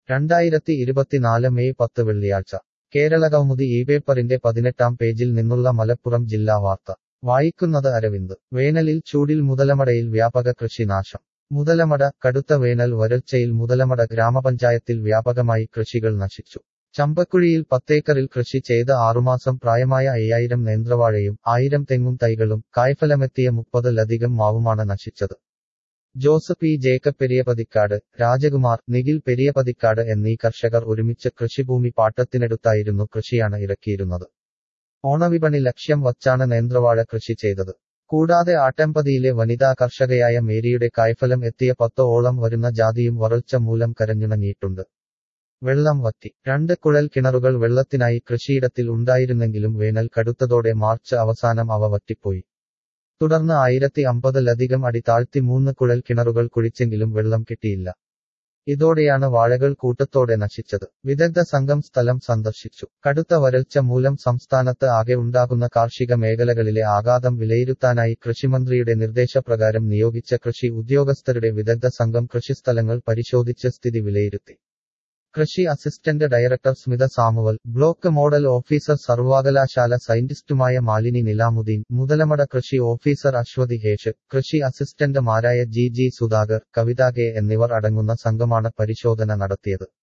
രണ്ടായിരത്തി ഇരുപത്തിനാല് മെയ് പത്ത് വെള്ളിയാഴ്ച കേരളകൗമുദി ഈ പേപ്പറിന്റെ പതിനെട്ടാം പേജിൽ നിന്നുള്ള മലപ്പുറം ജില്ലാ വാർത്ത വായിക്കുന്നത് അരവിന്ദ് വേനലിൽ ചൂടിൽ മുതലമടയിൽ വ്യാപക കൃഷിനാശം മുതലമട കടുത്ത വേനൽ വരൾച്ചയിൽ മുതലമട ഗ്രാമപഞ്ചായത്തിൽ വ്യാപകമായി കൃഷികൾ നശിച്ചു ചമ്പക്കുഴിയിൽ പത്തേക്കറിൽ കൃഷി ചെയ്ത ആറുമാസം പ്രായമായ അയ്യായിരം നേന്ത്രവാഴയും ആയിരം തെങ്ങും തൈകളും കായ്ഫലമെത്തിയ മുപ്പതിലധികം മാവുമാണ് നശിച്ചത് ജോസ് പി ജേക്കബ് പെരിയപതിക്കാട് രാജകുമാർ നിഖിൽ പെരിയപതിക്കാട് എന്നീ കർഷകർ ഒരുമിച്ച് കൃഷിഭൂമി പാട്ടത്തിനെടുത്തായിരുന്നു കൃഷിയാണ് ഇറക്കിയിരുന്നത് ഓണവിപണി ലക്ഷ്യം വച്ചാണ് നേന്ത്രവാഴ കൃഷി ചെയ്തത് കൂടാതെ ആട്ടമ്പതിയിലെ വനിതാ കർഷകയായ മേരിയുടെ കായ്ഫലം എത്തിയ പത്തോളം വരുന്ന ജാതിയും വരൾച്ച മൂലം കരഞ്ഞുണങ്ങിയിട്ടുണ്ട് വെള്ളം വറ്റി രണ്ട് കുഴൽ കിണറുകൾ വെള്ളത്തിനായി കൃഷിയിടത്തിൽ ഉണ്ടായിരുന്നെങ്കിലും വേനൽ കടുത്തതോടെ മാർച്ച് അവസാനം അവ വറ്റിപ്പോയി തുടർന്ന് ആയിരത്തി അമ്പതിലധികം അടി താഴ്ത്തി മൂന്ന് കുഴൽ കിണറുകൾ കുഴിച്ചെങ്കിലും വെള്ളം കിട്ടിയില്ല ഇതോടെയാണ് വാഴകൾ കൂട്ടത്തോടെ നശിച്ചത് വിദഗ്ധ സംഘം സ്ഥലം സന്ദർശിച്ചു കടുത്ത വരൾച്ച മൂലം സംസ്ഥാനത്ത് ആകെ ഉണ്ടാകുന്ന കാർഷിക മേഖലകളിലെ ആഘാതം വിലയിരുത്താനായി കൃഷിമന്ത്രിയുടെ നിർദ്ദേശപ്രകാരം നിയോഗിച്ച കൃഷി ഉദ്യോഗസ്ഥരുടെ വിദഗ്ധ സംഘം കൃഷിസ്ഥലങ്ങൾ പരിശോധിച്ച് സ്ഥിതി വിലയിരുത്തി കൃഷി assistant director Smitha Samuel block model officer സർവകലാശാല സയന്റിസ്റ്റുമായ മാലിനി നിലാമുദ്ദീൻ മുതലമട കൃഷി ഓഫീസർ അശ്വതി ഹേഷ് കൃഷി അസിസ്റ്റന്റുമാരായ G G Sudhakar Kavitha K എന്നിവർ അടങ്ങുന്ന സംഘമാണ് പരിശോധന നടത്തിയത്